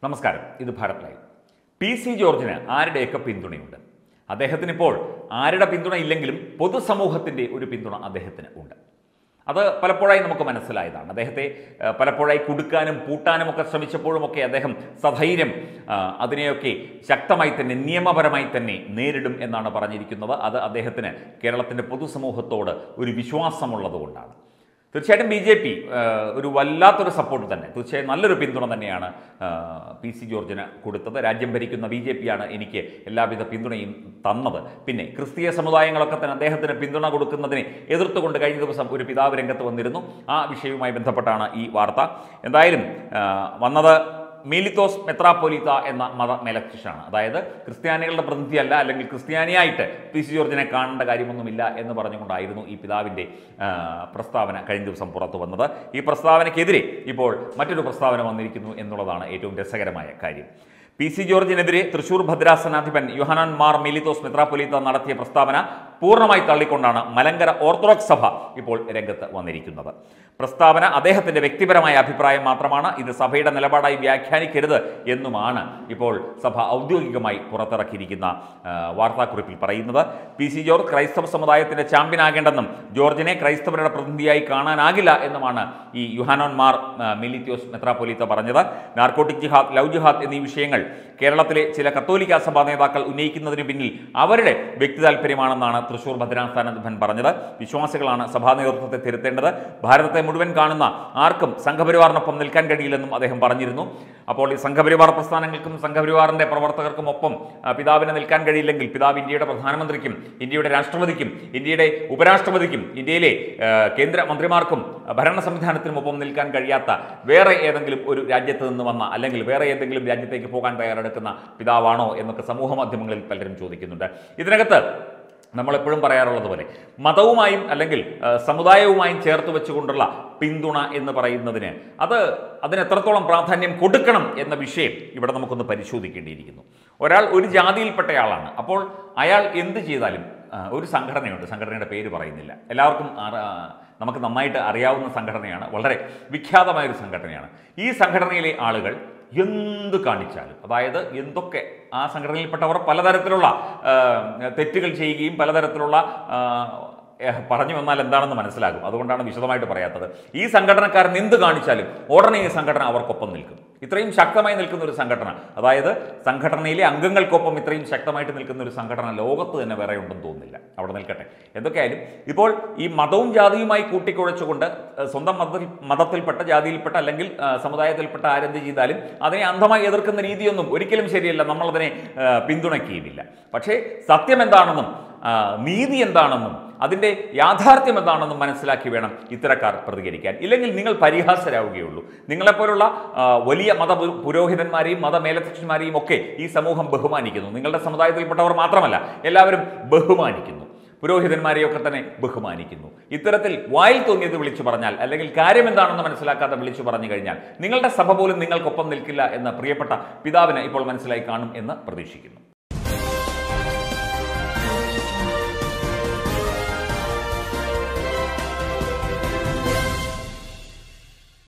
നമസ്കാരം ഇത് Bharat live P C ജോർജിന് ആരുടെയൊക്കെ പിന്തുണയുണ്ട് അദ്ദേഹത്തിന് ഇപ്പോൾ ആരുടെ പിന്തുണ ഇല്ലെങ്കിലും പൊതുസമൂഹത്തിൻ്റെ ഒരു പിന്തുണ അദ്ദേഹത്തിന് ഉണ്ട് അത് പലപ്പോഴായി നമുക്ക് മനസ്സിലായതാണ് അദ്ദേഹത്തെ ഏഹ്, പലപ്പോഴായി കുടുക്കാനും പൂട്ടാനും ഒക്കെ ശ്രമിച്ചപ്പോഴുമൊക്കെ അദ്ദേഹം സധൈര്യം ആ, അതിനെയൊക്കെ ശക്തമായി തന്നെ നിയമപരമായി തന്നെ നേരിടും എന്നാണ് പറഞ്ഞിരിക്കുന്നത് അത് അദ്ദേഹത്തിന് കേരളത്തിൻ്റെ പൊതുസമൂഹത്തോട് ഒരു വിശ്വാസമുള്ളതുകൊണ്ടാണ് തീർച്ചയായിട്ടും ബി ജെ പി ഒരു വല്ലാത്തൊരു സപ്പോർട്ട് തന്നെ തീർച്ചയായും നല്ലൊരു പിന്തുണ തന്നെയാണ് ആ, പി സി ജോർജിന് കൊടുത്തത് രാജ്യം ഭരിക്കുന്ന ബി ജെ പിയാണ് എനിക്ക് എല്ലാവിധ പിന്തുണയും തന്നത് പിന്നെ ക്രിസ്തീയ സമുദായങ്ങളൊക്കെ തന്നെ അദ്ദേഹത്തിന് പിന്തുണ കൊടുക്കുന്നതിനെ എതിർത്തുകൊണ്ട് കഴിഞ്ഞ ദിവസം ഒരു പിതാവ് രംഗത്ത് വന്നിരുന്നു ആ വിഷയവുമായി ബന്ധപ്പെട്ടാണ് ഈ വാർത്ത എന്തായാലും ആ, വന്നത് മീലിത്തോസ് മെത്രാപ്പൊലീത്ത എന്ന മത മേലധ്യക്ഷനാണ് അതായത് ക്രിസ്ത്യാനികളുടെ പ്രതിനിധിയല്ല അല്ലെങ്കിൽ ക്രിസ്ത്യാനിയായിട്ട് പി സി ജോർജിനെ കാണേണ്ട കാര്യമൊന്നുമില്ല എന്ന് പറഞ്ഞുകൊണ്ടായിരുന്നു ഈ പിതാവിൻ്റെ ആ, പ്രസ്താവന കഴിഞ്ഞ ദിവസം പുറത്തു വന്നത് ഈ പ്രസ്താവനയ്ക്കെതിരെ ഇപ്പോൾ മറ്റൊരു പ്രസ്താവന വന്നിരിക്കുന്നു എന്നുള്ളതാണ് ഏറ്റവും രസകരമായ കാര്യം പി സി ജോർജിനെതിരെ തൃശൂർ ഭദ്രാസനാധിപൻ യുഹാനാൻ മാർ മിലിത്തോസ് മെത്രാപ്പൊലീത്ത നടത്തിയ പ്രസ്താവന പൂർണ്ണമായി തള്ളിക്കൊണ്ടാണ് മലങ്കര ഓർത്തഡോക്സ് സഭ ഇപ്പോൾ രംഗത്ത് വന്നിരിക്കുന്നത് പ്രസ്താവന അദ്ദേഹത്തിന്റെ വ്യക്തിപരമായ അഭിപ്രായം മാത്രമാണ് ഇത് സഭയുടെ നിലപാടായി വ്യാഖ്യാനിക്കരുത് എന്നുമാണ് ഇപ്പോൾ സഭ ഔദ്യോഗികമായി പുറത്തിറക്കിയിരിക്കുന്ന ആ, വാർത്താക്കുറിപ്പിൽ പറയുന്നത് പി സി ജോർജ് ക്രൈസ്തവ സമുദായത്തിന്റെ ചാമ്പ്യനാകേണ്ടെന്നും ജോർജിനെ ക്രൈസ്തവരുടെ പ്രതിനിധിയായി കാണാനാകില്ല എന്നുമാണ് ഈ യുഹാനോന്മാർ മിലിത്യോസ് മെത്രാപ്പൊലീത്ത പറഞ്ഞത് നാർക്കോട്ടിക് ജിഹാദ് ലവ് ജിഹാദ് എന്നീ വിഷയങ്ങൾ കേരളത്തിലെ ചില കത്തോലിക്ക സഭാ നേതാക്കൾ ഉന്നയിക്കുന്നതിന് പിന്നിൽ അവരുടെ വ്യക്തി താല്പര്യമാണെന്നാണ് തൃശൂർ ഭദ്രാസ്ഥാനാധിപൻ പറഞ്ഞത് വിശ്വാസികളാണ് സഭാ നേതൃത്വത്തെ തിരുത്തേണ്ടത് ഭാരതത്തെ മുഴുവൻ കാണുന്ന ആർക്കും സംഘപരിവാറിനൊപ്പം നിൽക്കാൻ കഴിയില്ലെന്നും അദ്ദേഹം പറഞ്ഞിരുന്നു അപ്പോൾ ഈ സംഘപരിവാർ പ്രസ്ഥാനങ്ങൾക്കും സംഘപരിവാറിന്റെ പ്രവർത്തകർക്കും ഒപ്പം ആ, പിതാവിന് നിൽക്കാൻ കഴിയില്ലെങ്കിൽ പിതാവ് ഇന്ത്യയുടെ പ്രധാനമന്ത്രിക്കും ഇന്ത്യയുടെ രാഷ്ട്രപതിക്കും ഇന്ത്യയുടെ ഉപരാഷ്ട്രപതിക്കും ഇന്ത്യയിലെ ആ, കേന്ദ്ര മന്ത്രിമാർക്കും ആ, ഭരണ സംവിധാനത്തിനും ഒപ്പം നിൽക്കാൻ കഴിയാത്ത വേറെ ഏതെങ്കിലും ഒരു രാജ്യത്ത് നിന്ന് വന്ന അല്ലെങ്കിൽ വേറെ ഏതെങ്കിലും രാജ്യത്തേക്ക് പോകാൻ തയ്യാറെടുക്കുന്ന പിതാവാണോ എന്നൊക്കെ സമൂഹ മാധ്യമങ്ങളിൽ പലരും ചോദിക്കുന്നുണ്ട് ഇതിനകത്ത് നമ്മളെപ്പോഴും പറയാറുള്ളത് പോലെ മതവുമായും അല്ലെങ്കിൽ ആ, സമുദായവുമായും ചേർത്ത് വെച്ചുകൊണ്ടുള്ള പിന്തുണ എന്ന് പറയുന്നതിന് അത് അതിന് എത്രത്തോളം പ്രാധാന്യം കൊടുക്കണം എന്ന വിഷയം ഇവിടെ നമുക്കൊന്ന് പരിശോധിക്കേണ്ടിയിരിക്കുന്നു ഒരാൾ ഒരു ജാതിയിൽപ്പെട്ടയാളാണ് അപ്പോൾ അയാൾ എന്ത് ചെയ്താലും ആ, ഒരു സംഘടനയുണ്ട് സംഘടനയുടെ പേര് പറയുന്നില്ല എല്ലാവർക്കും അറ- ആ, നമുക്ക് നന്നായിട്ട് അറിയാവുന്ന സംഘടനയാണ് വളരെ വിഖ്യാതമായ ഒരു സംഘടനയാണ് ഈ സംഘടനയിലെ ആളുകൾ എന്ത് കാണിച്ചാലും അതായത് എന്തൊക്കെ ആ സംഘടനയിൽപ്പെട്ടവർ പലതരത്തിലുള്ള ആ, തെറ്റുകൾ ചെയ്യുകയും പലതരത്തിലുള്ള ആ, ഏഹ്, പറഞ്ഞു വന്നാൽ എന്താണെന്ന് മനസ്സിലാകും അതുകൊണ്ടാണ് വിശദമായിട്ട് പറയാത്തത് ഈ സംഘടനക്കാരൻ എന്ത് കാണിച്ചാലും ഉടനെ ഈ സംഘടന അവർക്കൊപ്പം നിൽക്കും ഇത്രയും ശക്തമായി നിൽക്കുന്ന ഒരു സംഘടന അതായത് സംഘടനയിലെ അംഗങ്ങൾക്കൊപ്പം ഇത്രയും ശക്തമായിട്ട് നിൽക്കുന്ന ഒരു സംഘടന ലോകത്ത് തന്നെ വേറെ ഉണ്ടെന്ന് തോന്നുന്നില്ല അവിടെ നിൽക്കട്ടെ എന്തൊക്കെയായാലും ഇപ്പോൾ ഈ മതവും ജാതിയുമായി കൂട്ടിക്കുഴച്ചുകൊണ്ട് ഏഹ്, സ്വന്തം മതത്തിൽ മതത്തിൽപ്പെട്ട ജാതിയിൽപ്പെട്ട അല്ലെങ്കിൽ ആ, സമുദായത്തിൽപ്പെട്ട ആരെന്ത് ചെയ്താലും അതിനെ അന്ധമായി എതിർക്കുന്ന രീതിയൊന്നും ഒരിക്കലും ശരിയല്ല നമ്മളതിനെ ആ, പിന്തുണയ്ക്കുകയുമില്ല പക്ഷേ സത്യം എന്താണെന്നും ആ, നീതി എന്താണെന്നും അതിൻ്റെ യാഥാർത്ഥ്യം എന്താണെന്നും മനസ്സിലാക്കി വേണം ഇത്തരക്കാർ പ്രതികരിക്കാൻ ഇല്ലെങ്കിൽ നിങ്ങൾ പരിഹാസരാവുകയുള്ളൂ നിങ്ങളെപ്പോലുള്ള ആ, വലിയ മത പു- പുരോഹിതന്മാരെയും മതമേലധ്യക്ഷന്മാരെയും ഒക്കെ ഈ സമൂഹം ബഹുമാനിക്കുന്നു നിങ്ങളുടെ സമുദായത്തിൽപ്പെട്ടവർ മാത്രമല്ല എല്ലാവരും ബഹുമാനിക്കുന്നു പുരോഹിതന്മാരെയൊക്കെ തന്നെ ബഹുമാനിക്കുന്നു ഇത്തരത്തിൽ വായിൽ തോന്നിയത് വിളിച്ചു പറഞ്ഞാൽ അല്ലെങ്കിൽ കാര്യം എന്താണെന്ന് മനസ്സിലാക്കാതെ വിളിച്ചു പറഞ്ഞു കഴിഞ്ഞാൽ നിങ്ങളുടെ സഭ പോലും നിങ്ങൾക്കൊപ്പം നിൽക്കില്ല എന്ന് പ്രിയപ്പെട്ട പിതാവിന് ഇപ്പോൾ മനസ്സിലായി കാണും എന്ന് പ്രതീക്ഷിക്കുന്നു